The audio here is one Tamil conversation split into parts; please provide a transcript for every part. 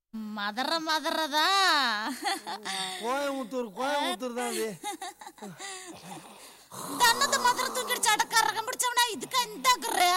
மதற மதறதா கோயம்புத்தூர் கோயம்புத்தூர் தான் அது தன்னது மதுர தூக்கிடுச்சு அடக்காரகம் பிடிச்சவனா இதுக்கு இந்த குரு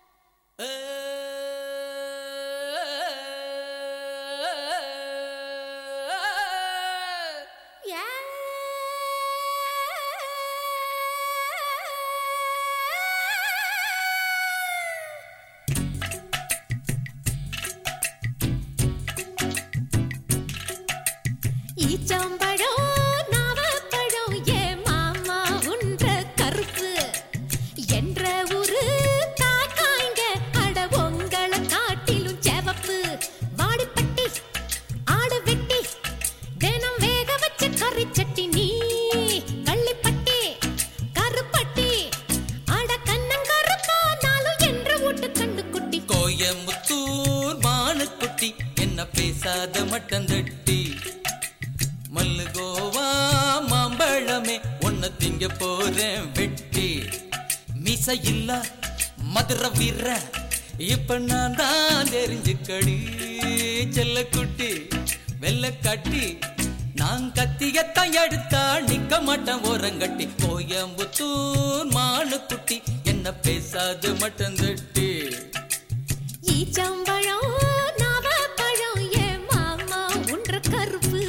ஈச்சம்பழம் நாவப்பழம் ஏ மாமா உன்ற கருப்பு என்ற ஒரு காக்காய்ங்க அட உங்கள காட்டிலும் செவப்பு வாடிப்பட்டி ஆடு வெட்டி தினம் வேக வச்ச கறி சட்டி நீ கள்ளிப்பட்டி கருப்பட்டி அட கண்ணங்கருப்பானாலும் என்ற வீட்டு கண்டு குட்டி கோயம்புத்தூர் மானுக்குட்டி என்ன பேசாத மட்டந்தட்டி மல்லு கோவா மாம்பழமே உன்னை திங்க போறேன் வெட்டி மிச இல்ல மதுர வீர இப்ப நான் தான் தெரிஞ்சுக்கடி செல்ல குட்டி வெள்ள கட்டி நான் கத்தியத்தான் எடுத்தா நிக்க மாட்டேன் ஓரங்கட்டி கோயம்புத்தூர் மானுக்குட்டி என்ன பேசாது மட்டந்தட்டி ஈச்சம்பழம் நாவப்பழம் ஏ மாமா உன்ற கருப்பு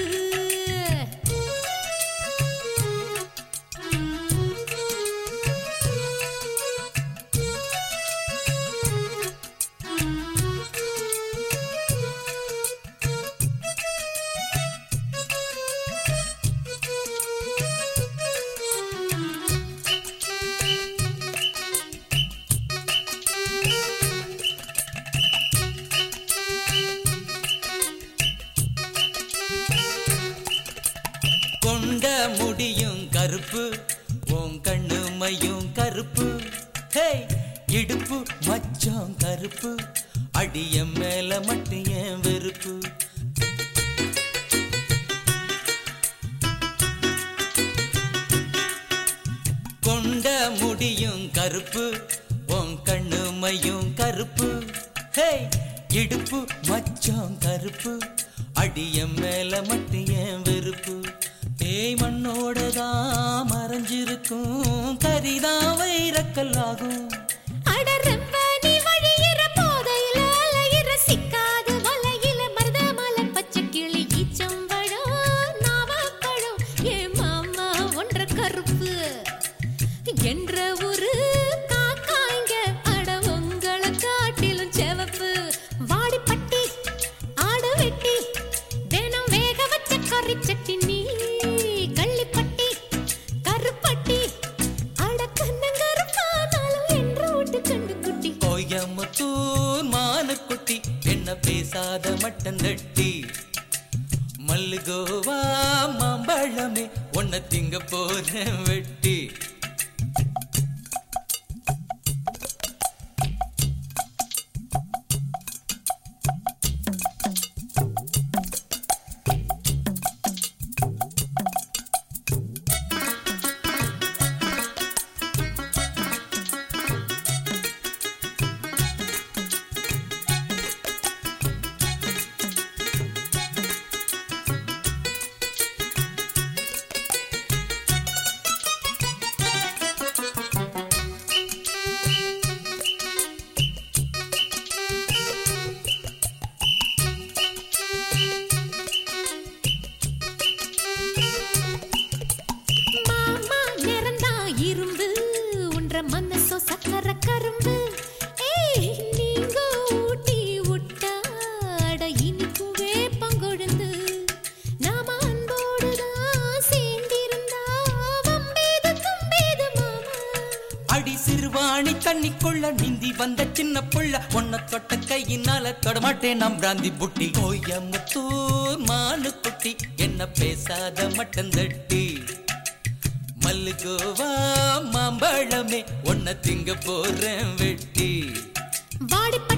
கொண்ட முடியும் கருப்பு உன் கண்ணுமையும் கருப்பு ஹே இடுப்பு மச்சம் கருப்பு அடிய மேல மட்டும் ஏன் வெறுப்பு கொண்ட முடியும் கருப்பு உன் கண்ணுமையும் கருப்பு ஹே இடுப்பு மச்சம் கருப்பு அடிய மேல மட்டும் ஏன் வெறுப்பு தேய் மண்ணோட தான் மறைஞ்சிருக்கும் கரிதான் வைரக்கல்லாகும் அட ரொம்ப நீ வழியிற போதையில அலையிற சிக்காது வலையில மருதமல பச்சை கிளி ஈச்சம்பழம் நாவப்பழம் ஏ மாமா ஒன்ற கருப்பு என்ற ஒரு காக்காய்ங்க அட உங்கள காட்டிலும் செவப்பு வாடிப்பட்டி ஆடு வெட்டி தினம் வேக வச்ச கறி சட்டி நீ கள்ளிப்பட்டி கருப்பட்டி அட கண்ணங்கருப்பானாலும் என்ற வீட்டு கண்டு குட்டி கோயம்புத்தூர் மானுக்குட்டி என்ன பேசாத மட்டந்தட்டி மல்லுகோவா மாம்பழமே உன்னை திங்க போறேன் வெட்டி மாமா நிறந்தா இரும்பு உன்ற மனசோ சக்கர கரும்பு ஏய் நீங்க ஊட்டி விட்டா அட இனிக்கும் வேப்பங்கொழுந்து நாம அன்போடுதான் சேர்ந்திருந்தா வம்பேது தும்பேது மாமா அடி சிறுவாணி தண்ணிக்குள்ள நீந்தி வந்த சின்ன புள்ள உன்னை தொட்ட கையினால தொடமாட்டேன் நம் பிராந்தி புட்டி கோயம்புத்தூர் மானுக்குட்டி என்ன பேசாத மட்டந்தட்டி மல்லுகோவா மாம்பழமே உன்னை திங்க போறேன் வெட்டி வாடிப்பட்டி